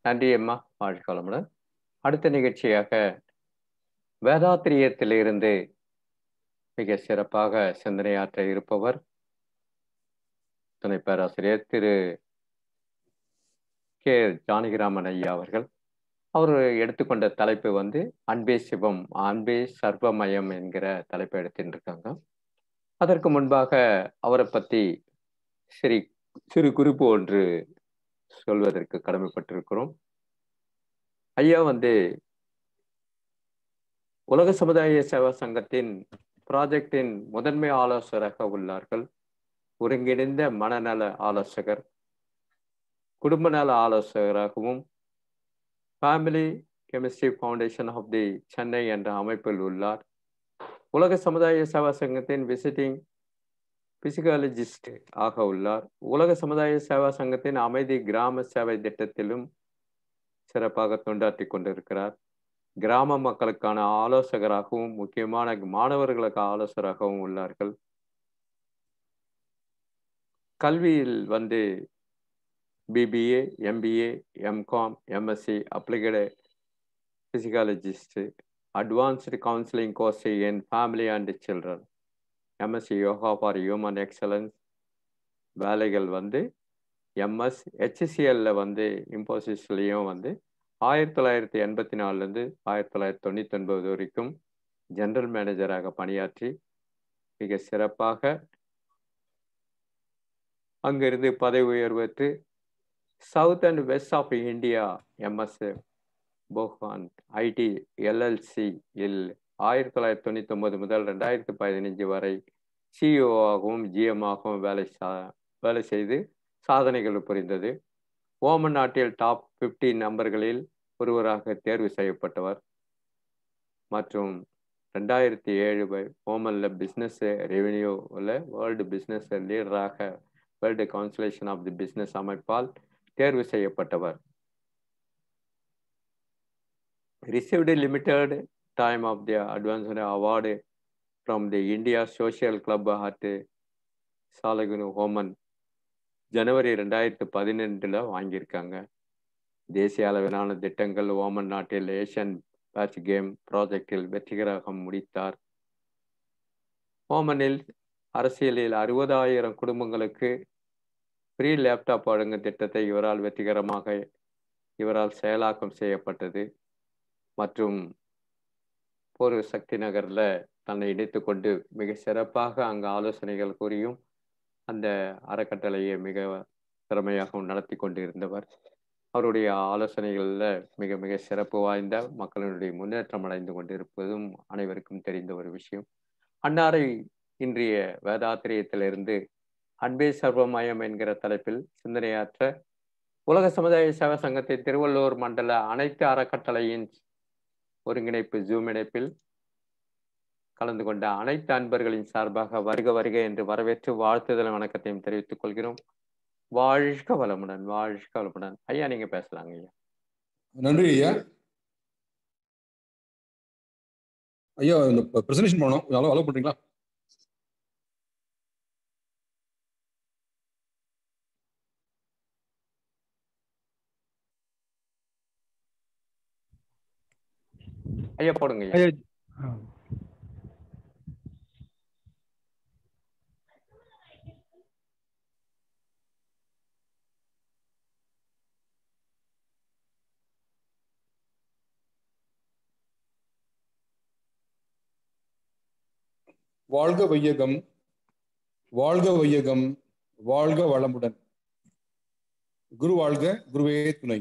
நன்றி அம்மா வாழ்க்கலமுடன் அடுத்த நிகழ்ச்சியாக வேதாத்திரியத்திலிருந்து மிக சிறப்பாக சிந்தனையாற்ற இருப்பவர் துணை பேராசிரியர் திரு கே ஜானகிராமன் ஐயா அவர்கள் அவர் எடுத்துக்கொண்ட தலைப்பு வந்து அன்பே சிவம் அன்பே சர்வமயம் என்கிற தலைப்பை எடுத்துட்டு இருக்காங்க அதற்கு முன்பாக அவரை பற்றி சரி சிறு குறிப்பு ஒன்று சொல்வதற்கு கடமைப்பட்டிருக்கிறோம் ஐயா வந்து உலக சமுதாய சேவா சங்கத்தின் ப்ராஜெக்டின் முதன்மை ஆலோசகராக உள்ளார்கள் ஒருங்கிணைந்த மனநல ஆலோசகர் குடும்ப நல ஆலோசகராகவும் family chemistry foundation of the Chennai என்ற அமைப்பில் உள்ளார் உலக சமுதாய சேவா சங்கத்தின் விசிட்டிங் பிசிகாலஜிஸ்ட் ஆக உள்ளார் உலக சமுதாய சேவா சங்கத்தின் அமைதி கிராம சேவை திட்டத்திலும் சிறப்பாக தொண்டாற்றி கொண்டிருக்கிறார் கிராம மக்களுக்கான ஆலோசகராகவும் முக்கியமான மாணவர்களுக்கு ஆலோசகராகவும் உள்ளார்கள் கல்வியில் வந்து BBA MBA MCom MSc applied psychologist advanced counselling course in family and children MSc yoga for human excellence வேலைகள் வந்து எம்எஸ் ஹெச்சிசிஎல்ல வந்து இம்போசிஸ்லேயும் வந்து ஆயிரத்தி தொள்ளாயிரத்தி எண்பத்தி நாலுலேருந்து ஆயிரத்தி தொள்ளாயிரத்தி தொண்ணூற்றி ஒன்பது வரைக்கும் ஜெனரல் மேனேஜராக பணியாற்றி மிக சிறப்பாக அங்கிருந்து பதவி உயர்வு பெற்று south and west of India MS போஹான் ஐடி எல்எல்சி இல் ஆயிரத்தி தொள்ளாயிரத்தி தொண்ணூத்தி ஒன்பது முதல் ரெண்டாயிரத்தி பதினஞ்சு வரை சிஇஓவாகவும் ஜிஎம்மாகவும் வேலை சா வேலை செய்து சாதனைகள் புரிந்தது ஓமன் நாட்டில் டாப் பிப்டி நம்பர்களில் ஒருவராக தேர்வு செய்யப்பட்டவர் மற்றும் ரெண்டாயிரத்தி ஏழு ஓமனில் பிஸ்னஸ் ரெவென்யூவில் வேர்ல்டு பிஸ்னஸ் லீடராக வேர்ல்டு கவுன்சிலேஷன் ஆஃப் தி பிஸ்னஸ் அமைப்பால் தேர்வு செய்யப்பட்டவர் received limited time of the advance award from the India social club at சாலகுனு ஹோமன் ஜனவரி ரெண்டாயிரத்து பதினெண்டில் வாங்கியிருக்காங்க தேசிய அளவிலான திட்டங்கள் ஓமன் நாட்டில் ஏஷியன் பேட்ச் கேம் ப்ராஜெக்டில் வெற்றிகரமாக முடித்தார் ஓமனில் அரசியலில் அறுபதாயிரம் குடும்பங்களுக்கு ஃப்ரீ லேப்டாப் வழங்கும் திட்டத்தை இவரால் வெற்றிகரமாக இவரால் செயலாக்கம் செய்யப்பட்டது மற்றும் ஒரு சக்தி நகரில் தன்னை இணைத்து கொண்டு மிக சிறப்பாக அங்கு ஆலோசனைகள் கூறியும் அந்த அறக்கட்டளையை மிக திறமையாகவும் நடத்தி கொண்டு இருந்தவர் அவருடைய ஆலோசனைகளில் மிக மிக சிறப்பு வாய்ந்த மக்களினுடைய முன்னேற்றம் அடைந்து கொண்டிருப்பதும் அனைவருக்கும் தெரிந்த ஒரு விஷயம் அன்னாரை இன்றைய வேதாத்திரியத்திலிருந்து அன்பே சர்வமயம் என்கிற தலைப்பில் சிந்தனையாற்ற உலக சமுதாய சேவா சங்கத்தின் திருவள்ளூர் மண்டல அனைத்து அறக்கட்டளையின் ஒருங்கிணைப்பு ஜூம் இணைப்பில் கலந்து கொண்ட அனைத்து அன்பர்களின் சார்பாக வருக வருக என்று வரவேற்று வாழ்த்துதல் வணக்கத்தையும் தெரிவித்துக் கொள்கிறோம் வாழ்க வளமுடன் வாழ்க வளமுடன் ஐயா நீங்க பேசலாங்க ஐயா நன்றி ஐயா ஐயா இந்த பிரசன்டேஷன் பண்ணணும் கொஞ்சம் அலோவ் பண்றீங்களா ஐயா போடுங்க ஐயா ஐயா வாழ்க வையகம் வாழ்க வையகம் வாழ்க வளமுடன் குரு வாழ்க குருவே துணை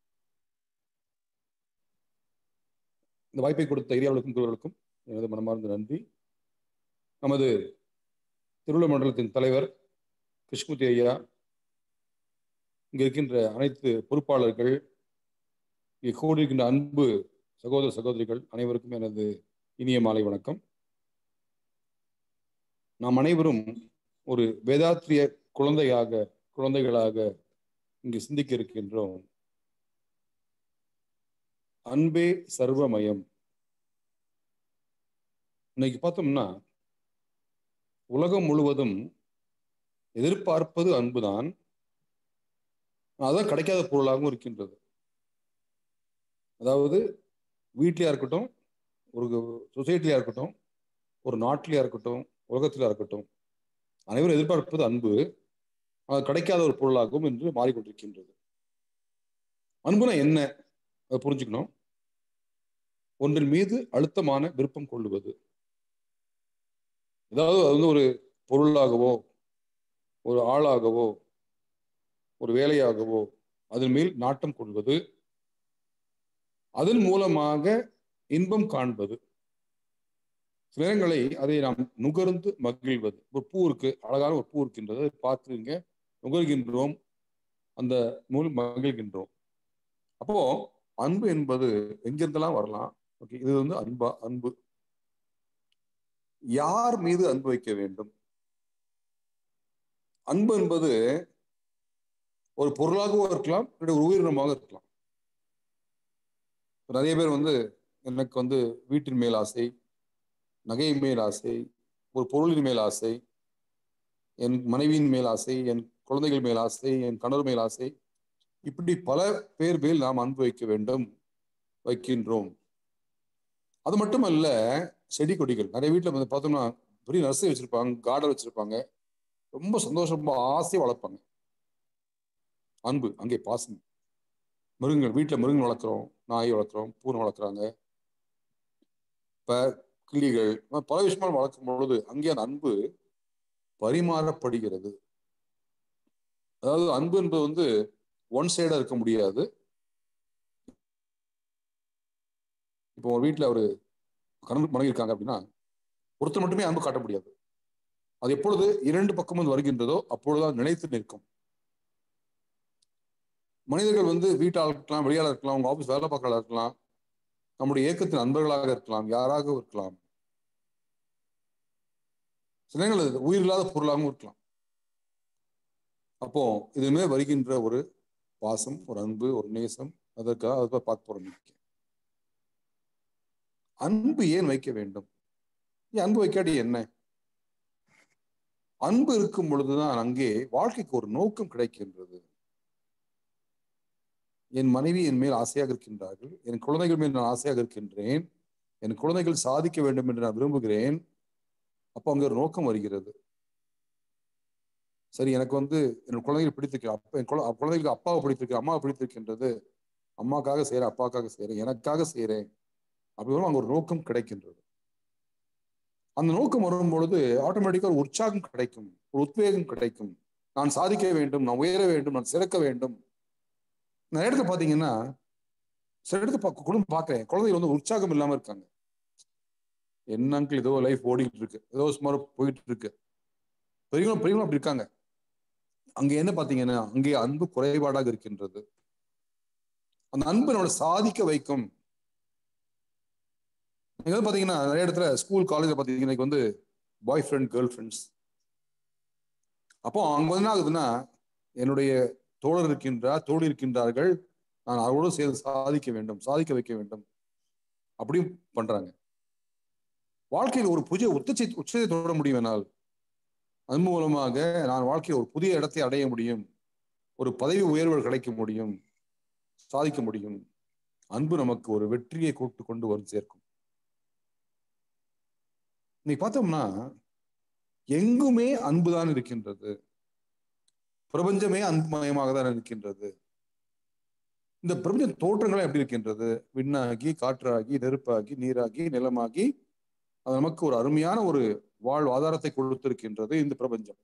இந்த வாய்ப்பை கொடுத்த ஏரியாவுக்கும் குருவர்களுக்கும் எனது மனமார்ந்த நன்றி நமது திருவள்ளூர் மண்டலத்தின் தலைவர் கிருஷ்ணமூர்த்தி ஐயா இங்க இருக்கின்ற அனைத்து பொறுப்பாளர்கள் இங்கே கூடியிருக்கின்ற அன்பு சகோதர சகோதரிகள் அனைவருக்கும் எனது இனிய மாலை வணக்கம் நாம் அனைவரும் ஒரு வேதாத்திரிய குழந்தையாக குழந்தைகளாக இங்கு சிந்திக்க இருக்கின்றோம் அன்பே சர்வமயம் இன்னைக்கு பார்த்தோம்னா உலகம் முழுவதும் எதிர்பார்ப்பது அன்புதான் அதான் கிடைக்காத பொருளாகவும் இருக்கின்றது அதாவது வீட்லயா இருக்கட்டும் ஒரு சொசைட்டியா இருக்கட்டும் ஒரு நாட்டிலயா இருக்கட்டும் உலகத்திலயா இருக்கட்டும் அனைவரும் எதிர்பார்ப்பது அன்பு அது கிடைக்காத ஒரு பொருளாகும் என்று மாறிக்கொண்டிருக்கின்றது அன்புனா என்ன அதை புரிஞ்சுக்கணும் ஒன்றின் மீது அழுத்தமான விருப்பம் கொள்ளுவது ஏதாவது அது வந்து ஒரு பொருளாகவோ ஒரு ஆளாகவோ ஒரு வேலையாகவோ அதன் மேல் நாட்டம் கொள்வது அதன் மூலமாக இன்பம் காண்பது சில நேரங்களை அதை நாம் நுகர்ந்து மகிழ்வது ஒரு பூ இருக்கு அழகான ஒரு பூ இருக்கின்றது அதை பார்த்துங்க நுகர்கின்றோம் அந்த மூலம் மகிழ்கின்றோம் அப்போ அன்பு என்பது எங்கிருந்தெல்லாம் வரலாம் ஓகே இது வந்து அன்பா அன்பு யார் மீது அன்பு வைக்க வேண்டும் அன்பு என்பது ஒரு பொருளாகவும் இருக்கலாம் இல்லை ஒரு உயிரினமாக இருக்கலாம் நிறைய பேர் வந்து எனக்கு வந்து வீட்டின் மேல் ஆசை நகையின் மேல் ஆசை ஒரு பொருளின் மேல் ஆசை என் மனைவியின் மேல் ஆசை என் குழந்தைகள் மேல் ஆசை என் கணவர் மேல் ஆசை இப்படி பல பேர் மேல் நாம் அன்பு வைக்க வேண்டும் வைக்கின்றோம் அது மட்டுமல்ல செடி கொடிகள் நிறைய வீட்டில் வந்து பார்த்தோம்னா பெரிய நர்சரி வச்சிருப்பாங்க கார்டன் வச்சிருப்பாங்க ரொம்ப சந்தோஷமா ஆசையை வளர்ப்பாங்க அன்பு அங்கே பாசம் மிருகங்கள் வீட்டில் மிருகங்கள் வளர்க்குறோம் நாய் வளர்க்குறோம் பூனை வளர்க்குறாங்க இப்போ கிளிகள் பல விஷயமா வளர்க்கும் பொழுது அங்கே அந்த அன்பு பரிமாறப்படுகிறது அதாவது அன்பு என்பது வந்து ஒன் சைடா இருக்க முடியாது இப்போ ஒரு வீட்டில் ஒரு கணவன் மனைவி இருக்காங்க அப்படின்னா ஒருத்தர் மட்டுமே அன்பு காட்ட முடியாது அது எப்பொழுது இரண்டு பக்கமும் வருகின்றதோ அப்பொழுதுதான் நிலைத்து நிற்கும் மனிதர்கள் வந்து வீட்டால் இருக்கலாம் வெளியாளர் இருக்கலாம் உங்க ஆபீஸ் வேலை பார்க்கல இருக்கலாம் நம்முடைய இயக்கத்தின் நண்பர்களாக இருக்கலாம் யாராக இருக்கலாம் சில நேரங்கள் உயிர் இல்லாத பொருளாகவும் இருக்கலாம் அப்போ இதுமே வருகின்ற ஒரு பாசம் ஒரு அன்பு ஒரு நேசம் அதற்காக அதுக்காக பார்க்க போறோம் அன்பு ஏன் வைக்க வேண்டும் அன்பு வைக்காட்டி என்ன அன்பு இருக்கும் பொழுதுதான் அங்கே வாழ்க்கைக்கு ஒரு நோக்கம் கிடைக்கின்றது என் மனைவி என் மேல் ஆசையாக இருக்கின்றார்கள் என் குழந்தைகள் மேல் நான் ஆசையாக இருக்கின்றேன் என் குழந்தைகள் சாதிக்க வேண்டும் என்று நான் விரும்புகிறேன் அப்போ அங்க ஒரு நோக்கம் வருகிறது சரி எனக்கு வந்து என் குழந்தைகள் பிடித்திருக்கு அப்ப என் குழந்தைகளுக்கு அப்பாவை பிடித்திருக்கு அம்மாவை பிடித்திருக்கின்றது அம்மாக்காக செய்யறேன் அப்பாக்காக செய்யறேன் எனக்காக செய்யறேன் அப்படி அங்க ஒரு நோக்கம் கிடைக்கின்றது அந்த நோக்கம் வரும் பொழுது ஆட்டோமேட்டிக்கா ஒரு உற்சாகம் கிடைக்கும் ஒரு உத்வேகம் கிடைக்கும் நான் சாதிக்க வேண்டும் நான் உயர வேண்டும் நான் சிறக்க வேண்டும் நிறைய இடத்துல பாத்தீங்கன்னா சில இடத்துல குடும்பம் பாக்குறேன் குழந்தைகள் வந்து உற்சாகம் இல்லாம இருக்காங்க என்ன அங்கிள் ஏதோ லைஃப் ஓடிட்டு இருக்கு ஏதோ சுமார் போயிட்டு இருக்கு பெரியவங்களும் பெரியவங்களும் அப்படி இருக்காங்க அங்க என்ன பாத்தீங்கன்னா அங்கே அன்பு குறைபாடாக இருக்கின்றது அந்த அன்பு நம்மளை சாதிக்க வைக்கும் நீங்க வந்து பாத்தீங்கன்னா நிறைய இடத்துல ஸ்கூல் காலேஜ்ல பாத்தீங்கன்னா வந்து பாய் ஃப்ரெண்ட் கேர்ள் ஃப்ரெண்ட்ஸ் அப்போ அங்க வந்து என்ன ஆகுதுன்னா என்னுடைய தோழர் இருக்கின்றார் தோழி இருக்கின்றார்கள் நான் அவரோடு சேர்ந்து சாதிக்க வேண்டும் சாதிக்க வைக்க வேண்டும் அப்படியும் பண்றாங்க வாழ்க்கையில் ஒரு புதிய உச்சத்தை உச்சத்தை தொட முடியும் என்னால் அது மூலமாக நான் வாழ்க்கையில் ஒரு புதிய இடத்தை அடைய முடியும் ஒரு பதவி உயர்வுகள் கிடைக்க முடியும் சாதிக்க முடியும் அன்பு நமக்கு ஒரு வெற்றியை கூட்டு கொண்டு வந்து சேர்க்கும் இன்னைக்கு பார்த்தோம்னா எங்குமே அன்புதான் இருக்கின்றது பிரபஞ்சமே அன்புமயமாக தான் இருக்கின்றது இந்த பிரபஞ்ச தோற்றங்களே எப்படி இருக்கின்றது விண்ணாகி காற்றாகி நெருப்பாகி நீராகி நிலமாகி அது நமக்கு ஒரு அருமையான ஒரு வாழ் ஆதாரத்தை கொடுத்திருக்கின்றது இந்த பிரபஞ்சம்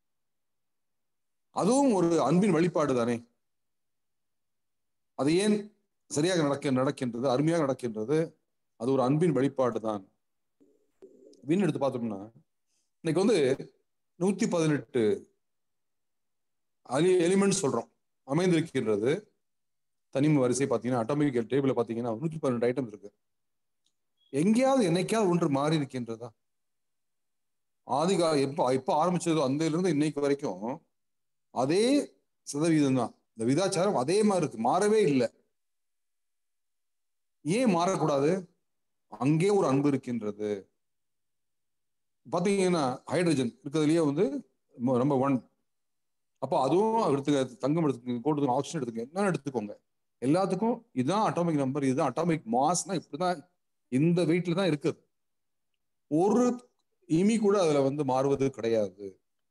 அதுவும் ஒரு அன்பின் வெளிப்பாடு தானே அது ஏன் சரியாக நடக்க நடக்கின்றது அருமையாக நடக்கின்றது அது ஒரு அன்பின் வெளிப்பாடு தான் வின் எடுத்து பார்த்தோம்னா இன்னைக்கு வந்து நூத்தி பதினெட்டு அலி எலிமெண்ட் சொல்றோம் அமைந்திருக்கின்றது தனிம வரிசை பார்த்தீங்கன்னா அட்டாமிக் டேபிள் பார்த்தீங்கன்னா நூற்றி பன்னெண்டு ஐட்டம் இருக்கு எங்கேயாவது என்னைக்காவது ஒன்று மாறி இருக்கின்றதா ஆதிகா எப்போ எப்போ ஆரம்பிச்சதோ அந்த இருந்து இன்னைக்கு வரைக்கும் அதே சதவீதம் தான் இந்த விதாச்சாரம் அதே மாதிரி இருக்கு மாறவே இல்லை ஏன் மாறக்கூடாது அங்கே ஒரு அன்பு இருக்கின்றது பாத்தீங்கன்னா ஹைட்ரஜன் இருக்கிறதுலயே வந்து ரொம்ப ஒன் அப்போ அதுவும் எடுத்துக்க தங்கம் எடுத்துக்கோங்க கோட்டு ஆக்சிஜன் எடுத்துக்கோங்க என்ன எடுத்துக்கோங்க எல்லாத்துக்கும் இதுதான் அட்டாமிக் நம்பர் இதுதான் அட்டாமிக் மாஸ்னா இப்படிதான் இந்த வெயிட்ல தான் இருக்குது ஒரு இமி கூட அதுல வந்து மாறுவது கிடையாது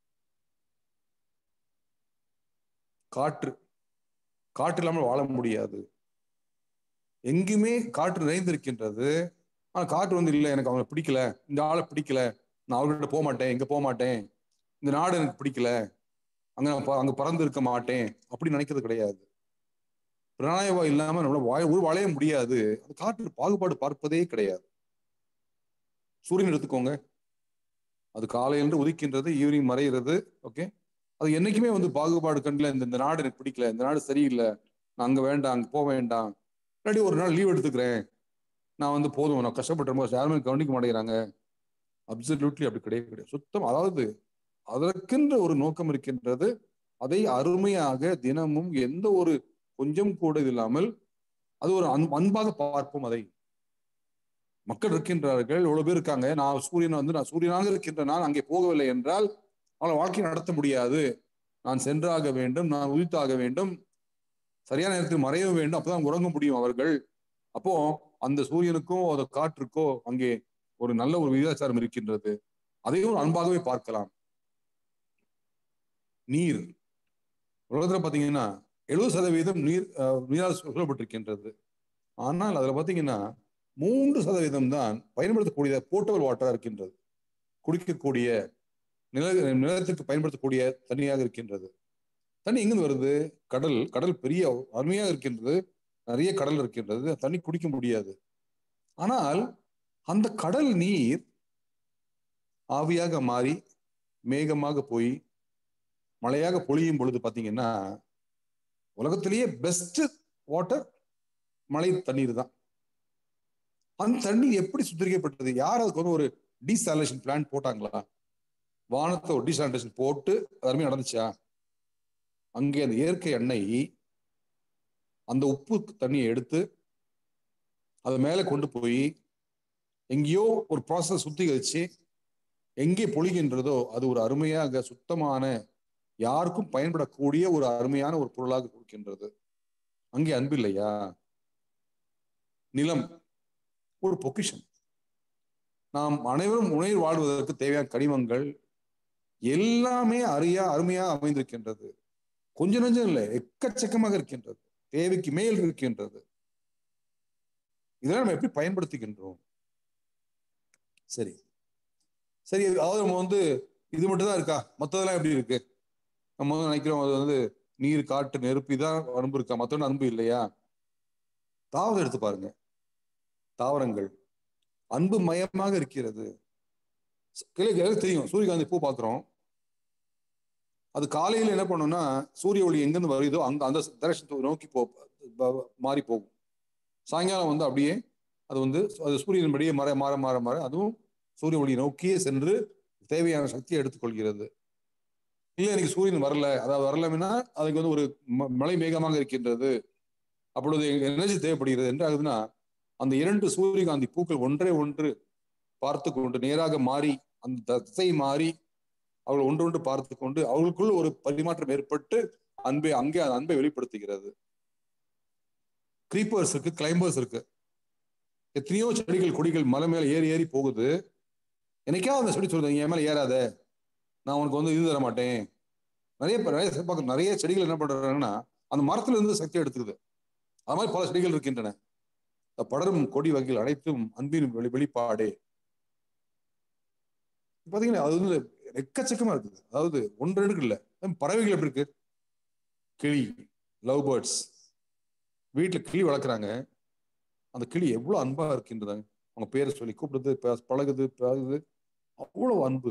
காற்று காற்று இல்லாமல் வாழ முடியாது எங்குமே காற்று நிறைந்திருக்கின்றது ஆனா காற்று வந்து இல்லை எனக்கு அவனை பிடிக்கல இந்த ஆளை பிடிக்கல நான் அவர்கிட்ட போக மாட்டேன் எங்க போக மாட்டேன் இந்த நாடு எனக்கு பிடிக்கல அங்க நான் ப- அங்க பறந்து இருக்க மாட்டேன் அப்படி நினைக்கிறது கிடையாது பிராணாயவா இல்லாம நம்மளால வாழ ஒரு வாழைய முடியாது அந்த காற்று பாகுபாடு பார்ப்பதே கிடையாது சூரியன் எடுத்துக்கோங்க அது காலையிலிருந்து உதிக்கின்றது ஈவினிங் மறைகிறது ஓகே அது என்னைக்குமே வந்து பாகுபாடு கண்ணில் இந்த இந்த நாடு எனக்கு பிடிக்கல இந்த நாடு சரியில்லை நான் அங்க வேண்டாம் அங்க போக வேண்டாம் இல்லாட்டி ஒரு நாள் லீவ் எடுத்துக்கிறேன் நான் வந்து போதும் நான் கஷ்டப்பட்டு யாருமே கவனிக்க மாட்டேங்கிறாங்க அப்சல்யூட்லி அப்படி கிடையவே கிடையாது சுத்தம் அதாவது அதற்கென்ற ஒரு நோக்கம் இருக்கின்றது அதை அருமையாக தினமும் எந்த ஒரு கொஞ்சம் கூட இது இல்லாமல் அது ஒரு அன்- அன்பாக பார்ப்போம் அதை மக்கள் இருக்கின்றார்கள் எவ்வளவு பேர் இருக்காங்க நான் சூரியன் வந்து நான் சூரியனாக இருக்கின்ற நான் அங்கே போகவில்லை என்றால் அவளை வாழ்க்கை நடத்த முடியாது நான் சென்றாக வேண்டும் நான் உதித்தாக வேண்டும் சரியான நேரத்தில் மறைய வேண்டும் அப்பதான் உறங்க முடியும் அவர்கள் அப்போ அந்த சூரியனுக்கோ அந்த காற்றுக்கோ அங்கே ஒரு நல்ல ஒரு விகிதாச்சாரம் இருக்கின்றது அதையும் ஒரு அன்பாகவே பார்க்கலாம் நீர் உலகத்துல பாத்தீங்கன்னா எழுபது சதவீதம் நீர் அஹ், நீரால் சூழப்பட்டிருக்கின்றது ஆனால் அதுல பாத்தீங்கன்னா மூன்று சதவீதம் தான் பயன்படுத்தக்கூடிய போர்ட்டபிள் வாட்டரா இருக்கின்றது குடிக்கக்கூடிய நில நிலத்துக்கு பயன்படுத்தக்கூடிய தண்ணியாக இருக்கின்றது தண்ணி எங்கிருந்து வருது கடல் கடல் பெரிய அருமையாக இருக்கின்றது நிறைய கடல் இருக்கின்றது தண்ணி குடிக்க முடியாது ஆனால் அந்த கடல் நீர் ஆவியாக மாறி மேகமாக போய் மழையாக பொழியும் பொழுது பாத்தீங்கன்னா உலகத்திலேயே பெஸ்ட் வாட்டர் மழை தண்ணீர் தான் அந்த தண்ணீர் எப்படி சுத்திகரிக்கப்பட்டது யார் அதுக்கு வந்து ஒரு டீசாலேஷன் பிளான் போட்டாங்களா வானத்தை ஒரு டீசாலேஷன் போட்டு அது நடந்துச்சா அங்கே அந்த இயற்கை எண்ணெய் அந்த உப்பு தண்ணியை எடுத்து அதை மேலே கொண்டு போய் எங்கேயோ ஒரு ப்ராசஸ் சுத்திகரிச்சு எங்கே பொழிகின்றதோ அது ஒரு அருமையாக சுத்தமான யாருக்கும் பயன்படக்கூடிய ஒரு அருமையான ஒரு பொருளாக கொடுக்கின்றது அங்கே அன்பு இல்லையா நிலம் ஒரு பொக்கிஷம் நாம் அனைவரும் உணர் வாழ்வதற்கு தேவையான கனிமங்கள் எல்லாமே அரியா அருமையா அமைந்திருக்கின்றது கொஞ்சம் நஞ்சம் இல்லை எக்கச்சக்கமாக இருக்கின்றது தேவைக்கு மேல் இருக்கின்றது இதெல்லாம் நம்ம எப்படி பயன்படுத்துகின்றோம் சரி சரி அதாவது நம்ம வந்து இது மட்டும் தான் இருக்கா மத்ததெல்லாம் எப்படி இருக்கு நம்ம வந்து நினைக்கிறோம் அது வந்து நீர் காட்டு நெருப்பு இதான் அன்பு இருக்கா மத்தவங்க அன்பு இல்லையா தாவரம் எடுத்து பாருங்க தாவரங்கள் அன்பு மயமாக இருக்கிறது கிளை தெரியும் சூரியகாந்தி பூ பார்க்குறோம் அது காலையில் என்ன பண்ணும்னா சூரிய ஒளி எங்கேருந்து வருதோ அங்க அந்த டைரக்ஷன் நோக்கி போ ப- மாறி போகும் சாயங்காலம் வந்து அப்படியே அது வந்து அது சூரியன் படியே மாற மாற மாற மாற அதுவும் சூரிய ஒளி நோக்கியே சென்று தேவையான சக்தியை எடுத்துக்கொள்கிறது இல்லை எனக்கு சூரியன் வரல அதாவது வரலன்னா அதுக்கு வந்து ஒரு ம- மழை மேகமாக இருக்கின்றது அப்பொழுது எனர்ஜி தேவைப்படுகிறது என்ன ஆகுதுன்னா அந்த இரண்டு சூரியகாந்தி பூக்கள் ஒன்றே ஒன்று பார்த்து கொண்டு நேராக மாறி அந்த திசை மாறி அவர்கள் ஒன்று ஒன்று பார்த்து கொண்டு அவர்களுக்குள் ஒரு பரிமாற்றம் ஏற்பட்டு அன்பை அங்கே அந்த அன்பை வெளிப்படுத்துகிறது கிரீப்பர்ஸ் இருக்கு கிளைம்பர்ஸ் இருக்கு எத்தனையோ செடிகள் கொடிகள் மலை மேல ஏறி ஏறி போகுது என்னைக்காவது அந்த செடி சொல்லுது என் மேல ஏறாத நான் உனக்கு வந்து இது தர மாட்டேன் நிறைய பேர் நிறைய பார்க்க நிறைய செடிகள் என்ன பண்றாங்கன்னா அந்த மரத்துல இருந்து சக்தி எடுத்துக்குது அது மாதிரி பல செடிகள் இருக்கின்றன இந்த படரும் கொடி வகைகள் அனைத்தும் அன்பின் வெளி வெளிப்பாடே பாத்தீங்கன்னா அது வந்து எக்கச்சக்கமா இருக்குது அதாவது ஒன்று ரெண்டு இல்ல பறவைகள் எப்படி இருக்கு கிளி லவ் பேர்ட்ஸ் வீட்டுல கிளி வளர்க்குறாங்க அந்த கிளி எவ்வளவு அன்பா இருக்கின்றதாங்க அவங்க பேரை சொல்லி கூப்பிடுது பே- பழகுது பேசுது அவ்வளவு அன்பு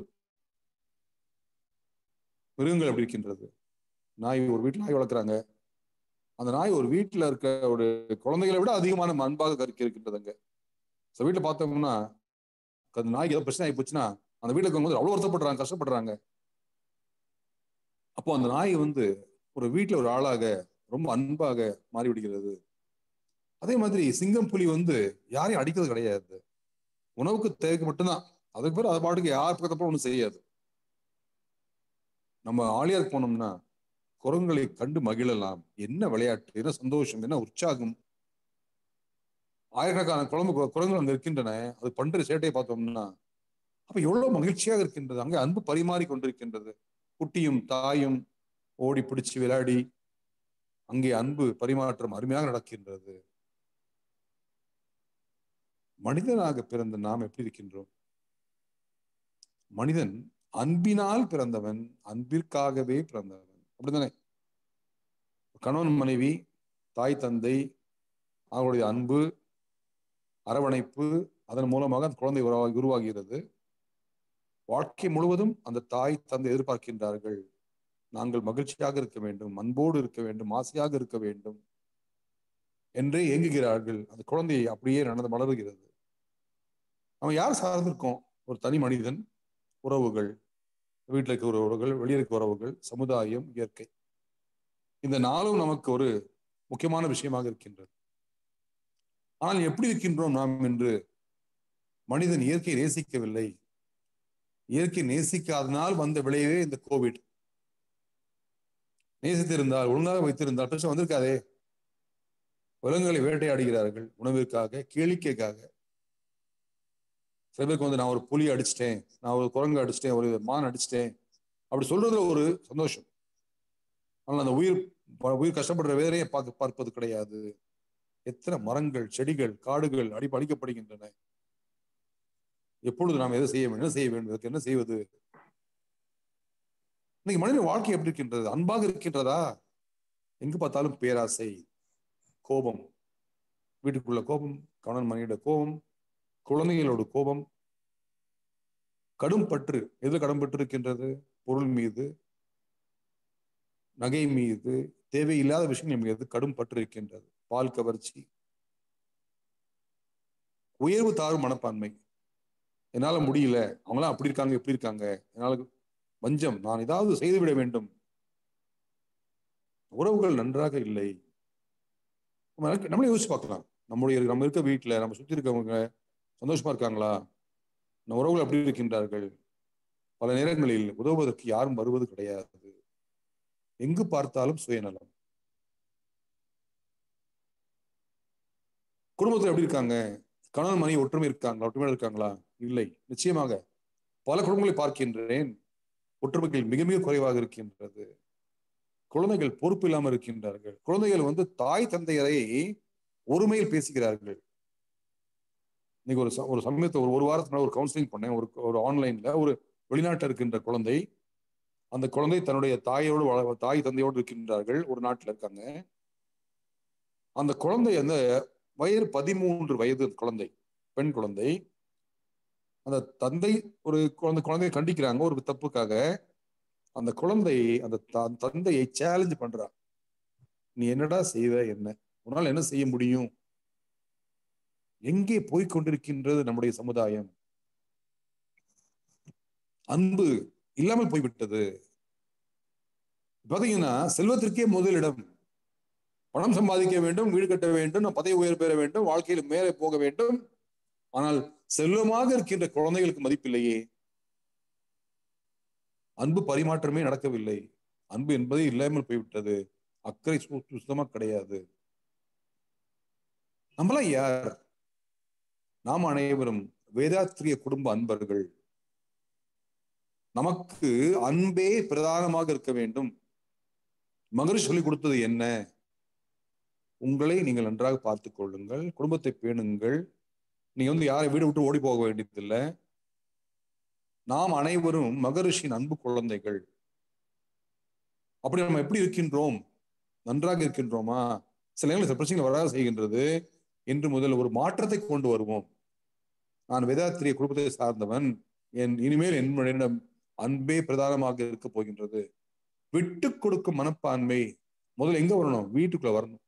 மிருகங்கள் எப்படி இருக்கின்றது நாய் ஒரு வீட்டுல நாய் வளர்க்குறாங்க அந்த நாய் ஒரு வீட்டுல இருக்க ஒரு குழந்தைகளை விட அதிகமான அன்பாக கருக்கி இருக்கின்றதுங்க சில வீட்டுல பார்த்தோம்னா அந்த நாய்க்கு ஏதோ பிரச்சனை ஆகி போச்சுன்னா அந்த வீட்டுல இருக்கும்போது அவ்வளவு வருத்தப்படுறாங்க கஷ்டப்படுறாங்க அப்போ அந்த நாய் வந்து ஒரு வீட்டுல ஒரு ஆளாக ரொம்ப அன்பாக மாறிவிடுகிறது அதே மாதிரி சிங்கம் புலி வந்து யாரையும் அடிக்கிறது கிடையாது உணவுக்கு தேவைக்கு மட்டும்தான் அதுக்கு பிறகு அது பாட்டுக்கு யார் பக்கத்தப்ப ஒன்றும் செய்யாது நம்ம ஆலியாருக்கு போனோம்னா குரங்குகளை கண்டு மகிழலாம் என்ன விளையாட்டு என்ன சந்தோஷம் என்ன உற்சாகம் ஆயிரக்கணக்கான குழம்பு குரங்குகள் அங்க இருக்கின்றன அது பண்ற சேட்டையை பார்த்தோம்னா அப்ப எவ்வளவு மகிழ்ச்சியாக இருக்கின்றது அங்கே அன்பு பரிமாறி கொண்டிருக்கின்றது குட்டியும் தாயும் ஓடி பிடிச்சு விளையாடி அங்கே அன்பு பரிமாற்றம் அருமையாக நடக்கின்றது மனிதனாக பிறந்த நாம் எப்படி இருக்கின்றோம் மனிதன் அன்பினால் பிறந்தவன் அன்பிற்காகவே பிறந்தவன் அப்படித்தானே கணவன் மனைவி தாய் தந்தை அவருடைய அன்பு அரவணைப்பு அதன் மூலமாக அந்த குழந்தை உருவாகி உருவாகிறது வாழ்க்கை முழுவதும் அந்த தாய் தந்தை எதிர்பார்க்கின்றார்கள் நாங்கள் மகிழ்ச்சியாக இருக்க வேண்டும் அன்போடு இருக்க வேண்டும் ஆசையாக இருக்க வேண்டும் என்றே ஏங்குகிறார்கள் அந்த குழந்தையை அப்படியே நடந்து மலருகிறது நம்ம யார் சார்ந்திருக்கோம் ஒரு தனி மனிதன் உறவுகள் வீட்டில் இருக்க உறவுகள் வெளியே இருக்க உறவுகள் சமுதாயம் இயற்கை இந்த நாளும் நமக்கு ஒரு முக்கியமான விஷயமாக இருக்கின்றது ஆனால் எப்படி இருக்கின்றோம் நாம் என்று மனிதன் இயற்கையை நேசிக்கவில்லை இயற்கை நேசிக்காதனால் வந்த விளைவே இந்த கோவிட் நேசித்திருந்தால் ஒழுங்காக வைத்திருந்தால் பிரச்சனை வந்திருக்காதே விலங்குகளை வேட்டையாடுகிறார்கள் உணவிற்காக கேளிக்கைக்காக சில பேருக்கு வந்து நான் ஒரு புலி அடிச்சிட்டேன் நான் ஒரு குரங்கு அடிச்சிட்டேன் ஒரு மான் அடிச்சிட்டேன் அப்படி சொல்றதுல ஒரு சந்தோஷம் ஆனால் அந்த உயிர் உயிர் கஷ்டப்படுற வேறையை பார்க்க பார்ப்பது கிடையாது எத்தனை மரங்கள் செடிகள் காடுகள் அடி அழிக்கப்படுகின்றன எப்பொழுது நாம் எதை செய்ய வேண்டும் என்ன செய்ய வேண்டும் இதற்கு என்ன செய்வது இன்னைக்கு மனித வாழ்க்கை எப்படி இருக்கின்றது அன்பாக இருக்கின்றதா எங்கு பார்த்தாலும் பேராசை கோபம் வீட்டுக்குள்ள கோபம் கணவன் மனைவியோட கோபம் குழந்தைகளோட கோபம் கடும் பற்று எது கடும் பற்று இருக்கின்றது பொருள் மீது நகை மீது தேவையில்லாத விஷயம் மீது கடும் பற்று இருக்கின்றது பால் கவர்ச்சி உயர்வு தாழ்வு மனப்பான்மை என்னால முடியல அவங்களாம் அப்படி இருக்காங்க எப்படி இருக்காங்க என்னால வஞ்சம் நான் ஏதாவது செய்துவிட வேண்டும் உறவுகள் நன்றாக இல்லை நம்மளே யோசிச்சு பார்க்கலாம் நம்முடைய நம்ம இருக்க வீட்டுல நம்ம சுத்தி இருக்கவங்க சந்தோஷமா இருக்காங்களா நம்ம உறவுகள் அப்படி இருக்கின்றார்கள் பல நேரங்களில் உதவுவதற்கு யாரும் வருவது கிடையாது எங்கு பார்த்தாலும் சுயநலம் குடும்பத்தில் எப்படி இருக்காங்க கணவன் மனைவி ஒற்றுமை இருக்காங்களா ஒற்றுமையாக இருக்காங்களா இல்லை நிச்சயமாக பல குடும்பங்களை பார்க்கின்றேன் ஒற்றுமைகள் மிக மிக குறைவாக இருக்கின்றது குழந்தைகள் பொறுப்பு இல்லாமல் இருக்கின்றார்கள் குழந்தைகள் வந்து தாய் தந்தையரை ஒருமையில் பேசுகிறார்கள் இன்னைக்கு ஒரு ஒரு சமயத்தை ஒரு ஒரு வாரத்துக்கு ஒரு கவுன்சிலிங் பண்ணேன் ஒரு ஒரு ஆன்லைன்ல ஒரு வெளிநாட்டில் இருக்கின்ற குழந்தை அந்த குழந்தை தன்னுடைய தாயோடு தாய் தந்தையோடு இருக்கின்றார்கள் ஒரு நாட்டில் இருக்காங்க அந்த குழந்தை அந்த வயது பதிமூன்று வயது குழந்தை பெண் குழந்தை அந்த தந்தை ஒரு குழந்தை குழந்தையை கண்டிக்கிறாங்க ஒரு தப்புக்காக அந்த குழந்தை அந்த தந்தையை சேலஞ்ச் பண்றா நீ என்னடா செய்வ என்ன உன்னால் என்ன செய்ய முடியும் எங்கே போய்கொண்டிருக்கின்றது நம்முடைய சமுதாயம் அன்பு இல்லாமல் போய்விட்டது பாத்தீங்கன்னா செல்வத்திற்கே முதலிடம் பணம் சம்பாதிக்க வேண்டும் வீடு கட்ட வேண்டும் நான் பதவி உயர் பெற வேண்டும் வாழ்க்கையில் மேலே போக வேண்டும் ஆனால் செல்வமாக இருக்கின்ற குழந்தைகளுக்கு மதிப்பில்லையே அன்பு பரிமாற்றமே நடக்கவில்லை அன்பு என்பதே இல்லாமல் போய்விட்டது அக்கறை சுத்தமா கிடையாது நம்மளாம் யார் நாம் அனைவரும் வேதாத்திரிய குடும்ப அன்பர்கள் நமக்கு அன்பே பிரதானமாக இருக்க வேண்டும் மகரிஷி சொல்லிக் கொடுத்தது என்ன உங்களை நீங்கள் நன்றாக பார்த்துக் கொள்ளுங்கள் குடும்பத்தை பேணுங்கள் நீங்க வந்து யாரை வீடு விட்டு ஓடி போக வேண்டியதில்லை நாம் அனைவரும் மகரிஷியின் அன்பு குழந்தைகள் அப்படி நம்ம எப்படி இருக்கின்றோம் நன்றாக இருக்கின்றோமா சில நேரங்களில் பிரச்சனைகள் வராது செய்கின்றது என்று முதல் ஒரு மாற்றத்தை கொண்டு வருவோம் நான் வேதாத்திரிய குடும்பத்தை சார்ந்தவன் என் இனிமேல் என்னிடம் அன்பே பிரதானமாக இருக்க போகின்றது விட்டு கொடுக்கும் மனப்பான்மை முதல்ல எங்க வரணும் வீட்டுக்குள்ள வரணும்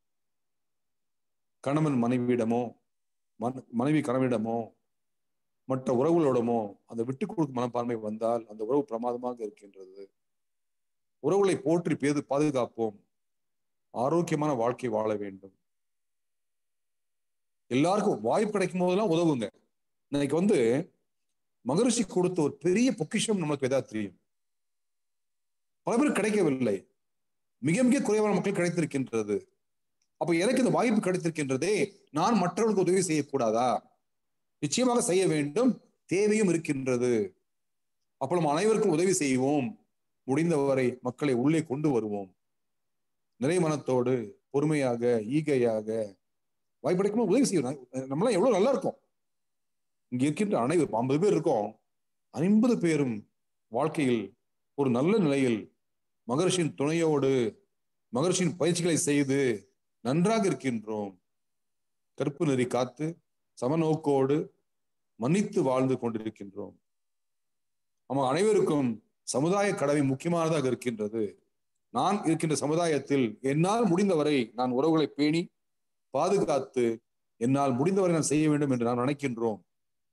கணவன் மனைவியிடமோ மனைவி கணவனிடமோ மற்ற உறவுகளோடமோ அந்த விட்டு கொடுக்கும் மனப்பான்மை வந்தால் அந்த உறவு பிரமாதமாக இருக்கின்றது உறவுகளை போற்றி பேது பாதுகாப்போம் ஆரோக்கியமான வாழ்க்கை வாழ வேண்டும் எல்லாருக்கும் வாய்ப்பு கிடைக்கும் போதெல்லாம் உதவுங்க இன்னைக்கு வந்து மகரிஷி கொடுத்த ஒரு பெரிய பொக்கிஷம் நமக்கு வேதாத்திரியம் பல பேர் கிடைக்கவில்லை மிக மிக குறைவான மக்கள் கிடைத்திருக்கின்றது அப்ப எனக்கு இந்த வாய்ப்பு கிடைத்திருக்கின்றதே நான் மற்றவர்களுக்கு உதவி செய்யக்கூடாதா நிச்சயமாக செய்ய வேண்டும் தேவையும் இருக்கின்றது அப்போ நம்ம அனைவருக்கும் உதவி செய்வோம் முடிந்தவரை மக்களை உள்ளே கொண்டு வருவோம் நிறை மனத்தோடு பொறுமையாக ஈகையாக வாய்ப்படைக்கும் உதவி செய்யணும் நம்மளாம் எவ்வளவு நல்லா இருக்கும் இங்க இருக்கின்ற அனைவரும் ஐம்பது பேர் இருக்கோம் ஐம்பது பேரும் வாழ்க்கையில் ஒரு நல்ல நிலையில் மகர்ஷியின் துணையோடு மகர்ஷியின் பயிற்சிகளை செய்து நன்றாக இருக்கின்றோம் கற்பு நெறி காத்து சமநோக்கோடு மன்னித்து வாழ்ந்து கொண்டிருக்கின்றோம் நம்ம அனைவருக்கும் சமுதாய கடமை முக்கியமானதாக இருக்கின்றது நான் இருக்கின்ற சமுதாயத்தில் என்னால் முடிந்தவரை நான் உறவுகளை பேணி பாதுகாத்து என்னால் முடிந்தவரை நான் செய்ய வேண்டும் என்று நாம் நினைக்கின்றோம்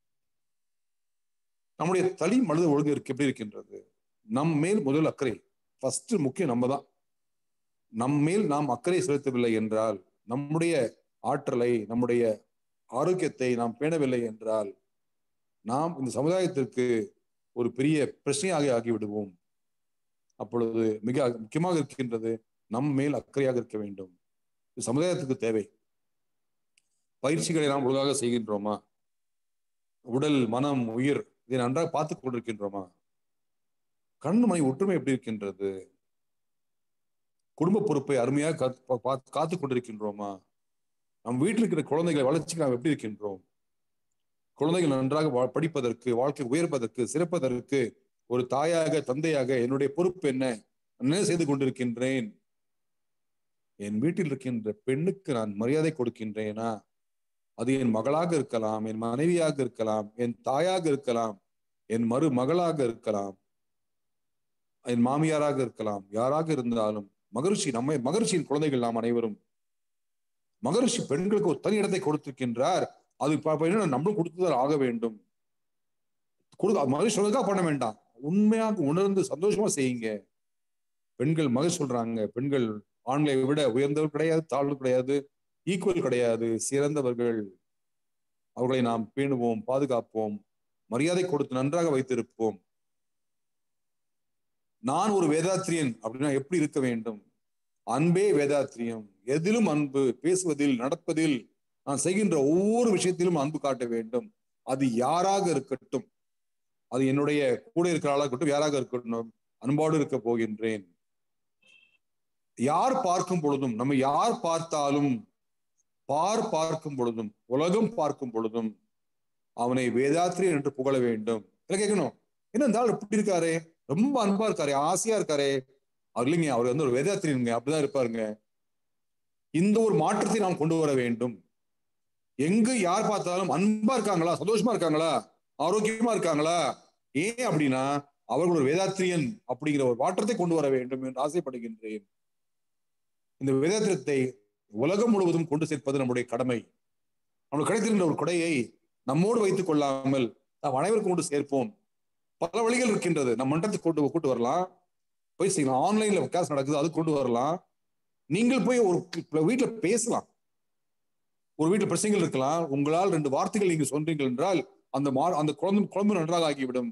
நம்முடைய தனி மனித ஒழுங்கு இருக்கு எப்படி இருக்கின்றது நம் மேல் முதல் அக்கறை ஃபர்ஸ்ட் முக்கியம் நம்ம தான் நம் மேல் நாம் அக்கறை செலுத்தவில்லை என்றால் நம்முடைய ஆற்றலை நம்முடைய ஆரோக்கியத்தை நாம் பேணவில்லை என்றால் நாம் இந்த சமுதாயத்திற்கு ஒரு பெரிய பிரச்சனையாக ஆகிவிடுவோம் அப்பொழுது மிக முக்கியமாக இருக்கின்றது நம் மேல் அக்கறையாக இருக்க வேண்டும் இது சமுதாயத்துக்கு தேவை பயிற்சிகளை நாம் ஒழுங்காக செய்கின்றோமா உடல் மனம் உயிர் இதை நன்றாக பார்த்து கொண்டிருக்கின்றோமா கண் மணி ஒற்றுமை எப்படி இருக்கின்றது குடும்ப பொறுப்பை அருமையாக காத்து கொண்டிருக்கின்றோமா நம் வீட்டில் இருக்கிற குழந்தைகளை வளர்ச்சிக்கு நாம் எப்படி இருக்கின்றோம் குழந்தைகள் நன்றாக படிப்பதற்கு வாழ்க்கை உயர்ப்பதற்கு சிறப்பதற்கு ஒரு தாயாக தந்தையாக என்னுடைய பொறுப்பு என்ன என்ன செய்து கொண்டிருக்கின்றேன் என் வீட்டில் இருக்கின்ற பெண்ணுக்கு நான் மரியாதை கொடுக்கின்றேனா அது என் மகளாக இருக்கலாம் என் மனைவியாக இருக்கலாம் என் தாயாக இருக்கலாம் என் மறு மகளாக இருக்கலாம் என் மாமியாராக இருக்கலாம் யாராக இருந்தாலும் மகரிஷி நம்ம மகரிஷியின் குழந்தைகள் நாம் அனைவரும் மகரிஷி பெண்களுக்கு ஒரு தனி இடத்தை கொடுத்திருக்கின்றார் அது நம்மளும் கொடுத்துதான் ஆக வேண்டும் மகிழ்ச்சி சொல்றதுக்காக பண்ண வேண்டாம் உண்மையாக உணர்ந்து சந்தோஷமா செய்யுங்க பெண்கள் மகிழ் சொல்றாங்க பெண்கள் ஆண்களை விட உயர்ந்தவர் கிடையாது தாழ்வு கிடையாது ஈக்குவல் கிடையாது சிறந்தவர்கள் அவர்களை நாம் பேணுவோம் பாதுகாப்போம் மரியாதை கொடுத்து நன்றாக வைத்திருப்போம் நான் ஒரு வேதாத்திரியன் அப்படின்னா எப்படி இருக்க வேண்டும் அன்பே வேதாத்திரியம் எதிலும் அன்பு பேசுவதில் நடப்பதில் நான் செய்கின்ற ஒவ்வொரு விஷயத்திலும் அன்பு காட்ட வேண்டும் அது யாராக இருக்கட்டும் அது என்னுடைய கூட இருக்கிற ஆளாக இருக்கட்டும் யாராக இருக்கட்டும் அன்பாடு இருக்க போகின்றேன் யார் பார்க்கும் பொழுதும் நம்ம யார் பார்த்தாலும் பார் பார்க்கும் பொழுதும் உலகம் பார்க்கும் பொழுதும் அவனை வேதாத்திரி என்று புகழ வேண்டும் இல்லை கேட்கணும் என்ன இந்த ஆள் இப்படி இருக்காரு ரொம்ப அன்பா இருக்காரு ஆசையா இருக்காரு அவர் இல்லைங்க அவர் வந்து ஒரு வேதாத்திரிங்க அப்படிதான் இருப்பாருங்க இந்த ஒரு மாற்றத்தை நாம் கொண்டு வர வேண்டும் எங்கு யார் பார்த்தாலும் அன்பா இருக்காங்களா சந்தோஷமா இருக்காங்களா ஆரோக்கியமா இருக்காங்களா ஏன் அப்படின்னா அவர்கள் ஒரு வேதாத்திரியன் அப்படிங்கிற ஒரு மாற்றத்தை கொண்டு வர வேண்டும் என்று ஆசைப்படுகின்றேன் இந்த வேதாத்திரத்தை உலகம் முழுவதும் கொண்டு சேர்ப்பது நம்முடைய கடமை நம்மளுக்கு கிடைத்திருக்கின்ற ஒரு கொடையை நம்மோடு வைத்துக் கொள்ளாமல் நாம் அனைவருக்கும் கொண்டு சேர்ப்போம் பல வழிகள் இருக்கின்றது நம்ம மன்றத்துக்கு கொண்டு கூட்டு வரலாம் போய் செய்யலாம் ஆன்லைன்ல கிளாஸ் நடக்குது அது கொண்டு வரலாம் நீங்கள் போய் ஒரு வீட்டுல பேசலாம் ஒரு வீட்டுல பிரச்சனைகள் இருக்கலாம் உங்களால் ரெண்டு வார்த்தைகள் நீங்க சொல்றீங்கள் என்றால் அந்த மா அந்த குழந்தை குழம்பு நன்றாக ஆகிவிடும்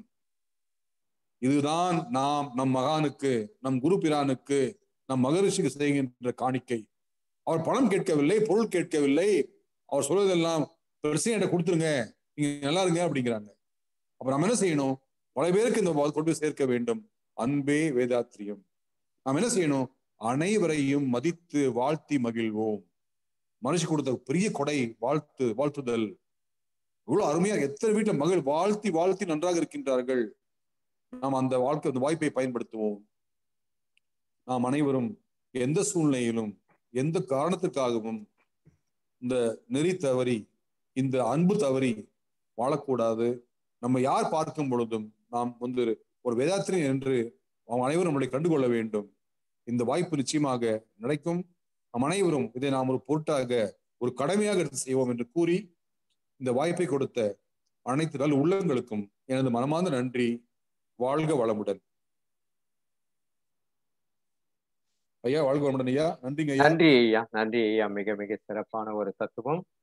இதுதான் நாம் நம் மகானுக்கு நம் குரு பிரானுக்கு நம் மகரிஷிக்கு செய்கின்ற காணிக்கை அவர் பணம் கேட்கவில்லை பொருள் கேட்கவில்லை அவர் சொல்வதெல்லாம் பிரச்சனை கொடுத்துருங்க நீங்க நல்லா இருங்க அப்படிங்கிறாங்க அப்ப நம்ம என்ன செய்யணும் பல பேருக்கு இந்த கொண்டு போய் சேர்க்க வேண்டும் அன்பே வேதாத்திரியம் நாம் என்ன செய்யணும் அனைவரையும் மதித்து வாழ்த்தி மகிழ்வோம் மனுஷி கொடுத்த பெரிய கொடை வாழ்த்து வாழ்த்துதல் இவ்வளவு அருமையாக எத்தனை வீட்டுல மகள் வாழ்த்தி வாழ்த்தி நன்றாக இருக்கின்றார்கள் நாம் அந்த வாழ்க்கை அந்த வாய்ப்பை பயன்படுத்துவோம் நாம் அனைவரும் எந்த சூழ்நிலையிலும் எந்த காரணத்துக்காகவும் இந்த நெறி தவறி இந்த அன்பு தவறி வாழக்கூடாது நம்ம யார் பார்க்கும் பொழுதும் நாம் வந்து ஒரு வேதாத்திரியன் என்று நாம் அனைவரும் நம்மளை கண்டுகொள்ள வேண்டும் இந்த வாய்ப்பு நிச்சயமாக நடக்கும் நம் அனைவரும் இதை நாம் ஒரு பொருட்டாக ஒரு கடமையாக எடுத்து செய்வோம் என்று கூறி இந்த வாய்ப்பை கொடுத்த அனைத்து நல் உள்ளங்களுக்கும் எனது மனமார்ந்த நன்றி வாழ்க வளமுடன் ஐயா வாழ்க வளமுடன் ஐயா நன்றிங்க ஐயா நன்றி ஐயா நன்றி ஐயா மிக மிக சிறப்பான ஒரு தத்துவம்